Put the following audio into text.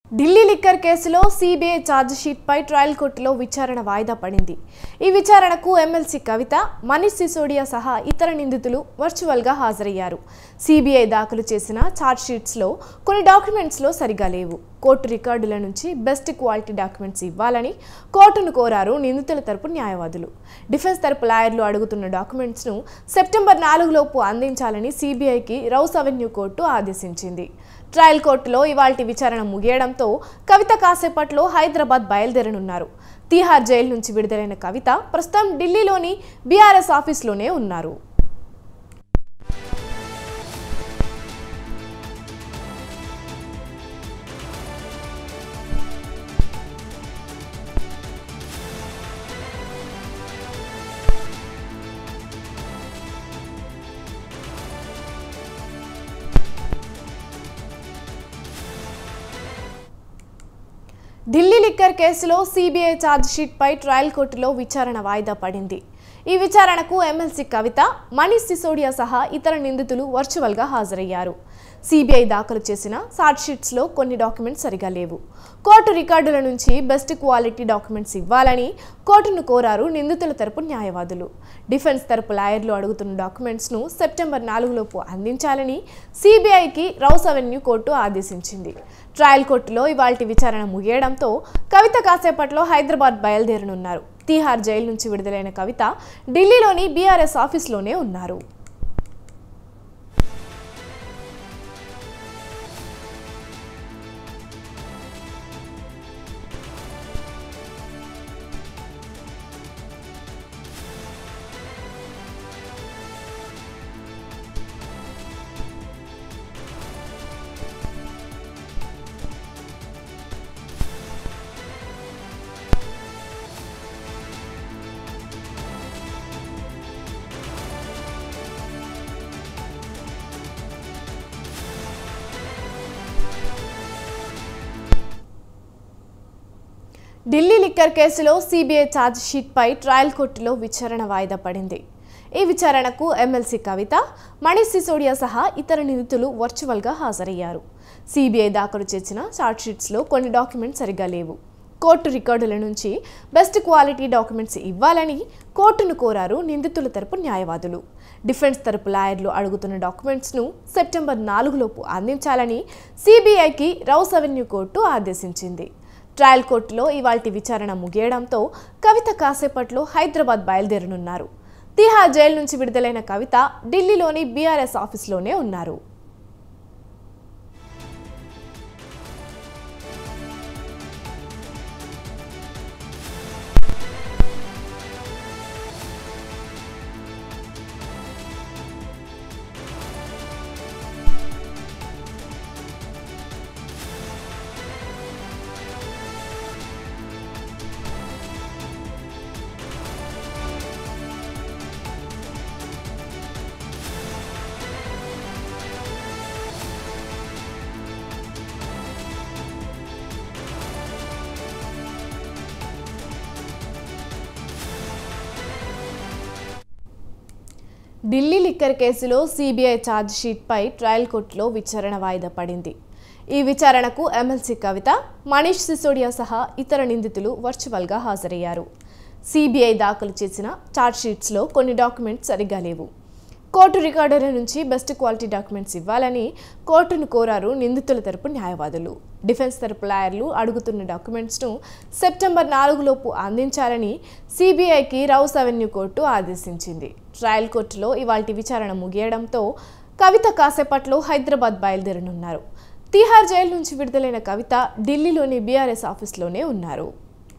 Delhi liquor కేసులో CBI ఛార్జిషీట్పై trial కోర్టులో విచారణ వాయిదా పడింది ఈ విచారణకు ఎమ్మెల్సీ కవిత మనీష్ సిసోడియా సహా ఇతర నిందితులు వర్చువల్గా హాజరయ్యారు సిబిఐ దాఖలు చేసిన ఛార్జ్షీట్స్లో కొన్ని డాక్యుమెంట్స్లో సరిగా లేవు కోర్టు రికార్డుల నుంచి బెస్ట్ క్వాలిటీ డాక్యుమెంట్స్ ఇవ్వాలని కోర్టును కోరారు నిందితుల తరపు న్యాయవాదులు డిఫెన్స్ తరపు లాయర్లు అడుగుతున్న డాక్యుమెంట్స్ను సెప్టెంబర్ నాలుగులోపు అందించాలని సిబిఐకి రౌస్ అవెన్యూ కోర్టు ఆదేశించింది ట్రయల్ కోర్టులో ఇవాల్టి విచారణ ముగియడంతో కవిత కాసేపట్లో హైదరాబాద్ బయలుదేరనున్నారు తీహార్ జైలు నుంచి విడుదలైన కవిత ప్రస్తుతం ఢిల్లీలోని బీఆర్ఎస్ ఆఫీస్లోనే ఉన్నారు ఢిల్లీ లిక్కర్ కేసులో సిబిఐ ఛార్జ్షీట్పై ట్రయల్ కోర్టులో విచారణ వాయిదా పడింది ఈ విచారణకు ఎమ్మెల్సీ కవిత మనీష్ సిసోడియా సహా ఇతర నిందితులు వర్చువల్గా హాజరయ్యారు సిబిఐ దాఖలు చేసిన ఛార్జ్షీట్స్లో కొన్ని డాక్యుమెంట్స్ సరిగా లేవు కోర్టు రికార్డుల నుంచి బెస్ట్ క్వాలిటీ డాక్యుమెంట్స్ ఇవ్వాలని కోర్టును కోరారు నిందితుల తరపు న్యాయవాదులు డిఫెన్స్ తరపు లాయర్లు అడుగుతున్న డాక్యుమెంట్స్ను సెప్టెంబర్ నాలుగులోపు అందించాలని సిబిఐకి రౌస్ అవెన్యూ కోర్టు ఆదేశించింది ట్రయల్ కోర్టులో ఇవాల్టి విచారణ ముగియడంతో కవిత కాసేపట్లో హైదరాబాద్ బయలుదేరనున్నారు తీహార్ జైలు నుంచి విడుదలైన కవిత ఢిల్లీలోని బీఆర్ఎస్ ఆఫీస్లోనే ఉన్నారు ఢిల్లీ లిక్కర్ కేసులో సిబిఐ ఛార్జ్షీట్పై ట్రయల్ కోర్టులో విచారణ వాయిదా పడింది ఈ విచారణకు ఎమ్మెల్సీ కవిత మనీష్ సిసోడియా సహా ఇతర నిందితులు వర్చువల్గా హాజరయ్యారు సిబిఐ దాఖలు చేసిన ఛార్జ్షీట్స్లో కొన్ని డాక్యుమెంట్స్ సరిగా లేవు కోర్టు రికార్డుల నుంచి బెస్ట్ క్వాలిటీ డాక్యుమెంట్స్ ఇవ్వాలని కోర్టును కోరారు నిందితుల తరపు న్యాయవాదులు డిఫెన్స్ తరపు లాయర్లు అడుగుతున్న డాక్యుమెంట్స్ను సెప్టెంబర్ నాలుగులోపు అందించాలని సిబిఐకి రౌస్ అవెన్యూ కోర్టు ఆదేశించింది ట్రయల్ కోర్టులో ఇవాల్టి విచారణ ముగియడంతో కవిత కాసేపట్లో హైదరాబాద్ బయలుదేరనున్నారు తిహార్ జైలు నుంచి విడుదలైన కవిత ఢిల్లీలోని బీఆర్ఎస్ ఆఫీస్లోనే ఉన్నారు ఢిల్లీ లిక్కర్ కేసులో సిబిఐ ఛార్జ్షీట్పై ట్రయల్ కోర్టులో విచారణ వాయిదా పడింది ఈ విచారణకు ఎమ్మెల్సీ కవిత మనీష్ సిసోడియా సహా ఇతర నిందితులు వర్చువల్గా హాజరయ్యారు సిబిఐ దాఖలు చేసిన ఛార్జ్షీట్స్లో కొన్ని డాక్యుమెంట్స్ సరిగా లేవు కోర్టు రికార్డుల నుంచి బెస్ట్ క్వాలిటీ డాక్యుమెంట్స్ ఇవ్వాలని కోర్టును కోరారు నిందితుల తరపు న్యాయవాదులు డిఫెన్స్ తరపు లాయర్లు అడుగుతున్న డాక్యుమెంట్స్ను సెప్టెంబర్ నాలుగులోపు అందించాలని సిబిఐకి రౌస్ అవెన్యూ కోర్టు ఆదేశించింది ట్రయల్ కోర్టులో ఇవాల్టి విచారణ ముగియడంతో కవిత కాసేపట్లో హైదరాబాద్ బయలుదేరనున్నారు తీహార్ జైలు నుంచి విడుదలైన కవిత ఢిల్లీలోని బీఆర్ఎస్ ఆఫీస్లోనే ఉన్నారు